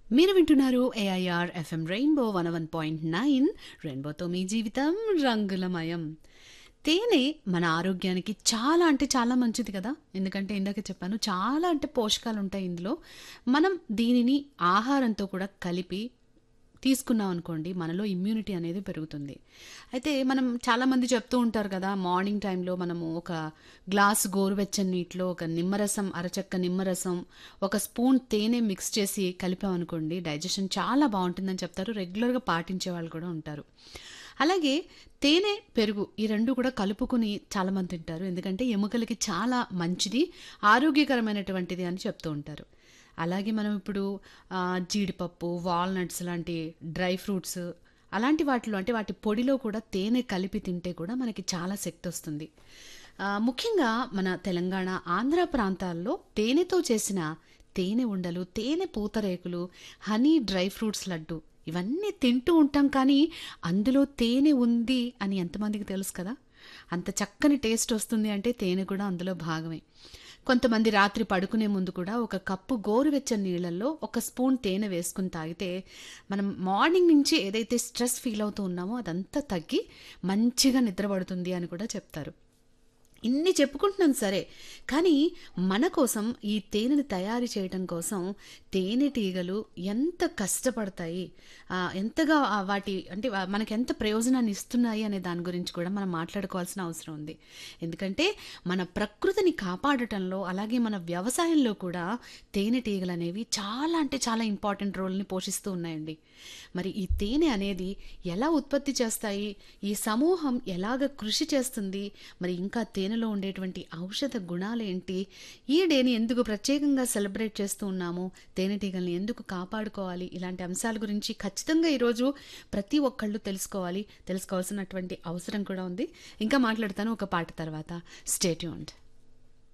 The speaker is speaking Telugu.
మీరు వింటున్నారు AIR FM rainbow one one point nine రెయిన్బోతో మీ జీవితం రంగులమయం తేనె మన ఆరోగ్యానికి చాలా అంటే చాలా మంచిది కదా ఎందుకంటే ఇందాక చెప్పాను చాలా అంటే పోషకాలు ఉంటాయి ఇందులో మనం దీనిని ఆహారంతో కూడా కలిపి తీసుకున్నాం అనుకోండి మనలో ఇమ్యూనిటీ అనేది పెరుగుతుంది అయితే మనం చాలామంది చెప్తూ ఉంటారు కదా మార్నింగ్ టైంలో మనము ఒక గ్లాస్ గోరువెచ్చని నీటిలో ఒక నిమ్మరసం అరచక్క నిమ్మరసం ఒక స్పూన్ తేనె మిక్స్ చేసి కలిపామనుకోండి డైజెషన్ చాలా బాగుంటుందని చెప్తారు రెగ్యులర్గా పాటించే వాళ్ళు కూడా ఉంటారు అలాగే తేనె పెరుగు ఈ రెండు కూడా కలుపుకుని చాలామంది తింటారు ఎందుకంటే ఎముకలకి చాలా మంచిది ఆరోగ్యకరమైనటువంటిది అని చెప్తూ ఉంటారు అలాగే మనం ఇప్పుడు ఆ, జీడిపప్పు వాల్నట్స్ లాంటి డ్రై ఫ్రూట్స్ అలాంటి వాటిలో అంటే వాటి పొడిలో కూడా తేనె కలిపి తింటే కూడా మనకి చాలా శక్తి వస్తుంది ఆ, ముఖ్యంగా మన తెలంగాణ ఆంధ్ర ప్రాంతాల్లో తేనెతో చేసిన తేనె ఉండలు తేనె పూతరేకులు హనీ డ్రై ఫ్రూట్స్ లడ్డు ఇవన్నీ తింటూ ఉంటాం కానీ అందులో తేనె ఉంది అని ఎంతమందికి తెలుసు కదా అంత చక్కని టేస్ట్ వస్తుంది అంటే తేనె కూడా అందులో భాగమే కొంతమంది రాత్రి పడుకునే ముందు కూడా ఒక కప్పు గోరువెచ్చని నీళ్ళల్లో ఒక స్పూన్ తేనె వేసుకుని తాగితే మనం మార్నింగ్ నుంచి ఏదైతే స్ట్రెస్ ఫీల్ అవుతూ ఉన్నామో అదంతా తగ్గి మంచిగా నిద్రపడుతుంది అని కూడా చెప్తారు ఇన్ని చెప్పుకుంటున్నాను సరే కానీ మన కోసం ఈ తేనెని తయారు చేయడం కోసం తేనెటీగలు ఎంత కష్టపడతాయి ఆ, ఎంతగా ఆ వాటి అంటే వా- మనకి ఎంత ప్రయోజనాన్ని ఇస్తున్నాయి అనే దాని గురించి కూడా మనం మాట్లాడుకోవాల్సిన అవసరం ఉంది ఎందుకంటే మన ప్రకృతిని కాపాడటంలో అలాగే మన వ్యవసాయంలో కూడా తేనెటీగలు అనేవి చాలా అంటే చాలా ఇంపార్టెంట్ రోల్ని పోషిస్తూ ఉన్నాయండి మరి ఈ తేనె అనేది ఎలా ఉత్పత్తి చేస్తాయి ఈ సమూహం ఎలాగ కృషి చేస్తుంది మరి ఇంకా తేనెలో ఉండేటువంటి ఔషధ గుణాలు ఏంటి ఈ డేని ఎందుకు ప్రత్యేకంగా సెలబ్రేట్ చేస్తూ ఉన్నాము తేనెటీగల్ని ఎందుకు కాపాడుకోవాలి ఇలాంటి అంశాల గురించి ఖచ్చితంగా ఈరోజు ప్రతి ఒక్కళ్ళు తెలుసుకోవాలి తెలుసుకోవాల్సినటువంటి అవసరం కూడా ఉంది ఇంకా మాట్లాడతాను ఒక పాట తర్వాత స్టేట్యూండ్